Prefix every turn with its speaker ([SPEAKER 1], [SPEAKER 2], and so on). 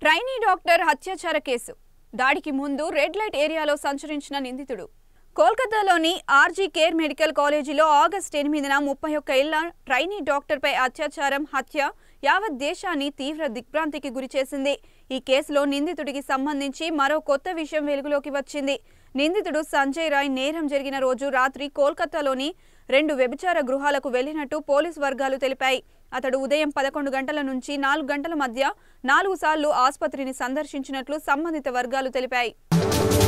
[SPEAKER 1] trainee doctor హత్యాచార case దాడికి ముందు red light ఏరియాలో సంచరించిన నిందితుడు కోల్కతాలోని ఆర్జీ కేర్ మెడికల్ కాలేజీలో ఆగస్టు ఎనిమిదిన ముప్పై ఒక్క ఏళ్ల ట్రైనీ డాక్టర్పై అత్యాచారం హత్య యావత్ దేశాన్ని తీవ్ర దిగ్భ్రాంతికి గురిచేసింది ఈ కేసులో నిందితుడికి సంబంధించి మరో కొత్త విషయం వెలుగులోకి వచ్చింది నిందితుడు సంజయ్ రాయ్ నేరం జరిగిన రోజు రాత్రి కోల్కతాలోని రెండు వ్యభిచార గృహాలకు వెళ్లినట్టు పోలీస్ వర్గాలు తెలిపాయి అతడు ఉదయం పదకొండు గంటల నుంచి నాలుగు గంటల మధ్య నాలుగు సార్లు ఆసుపత్రిని సందర్శించినట్లు సంబంధిత వర్గాలు తెలిపాయి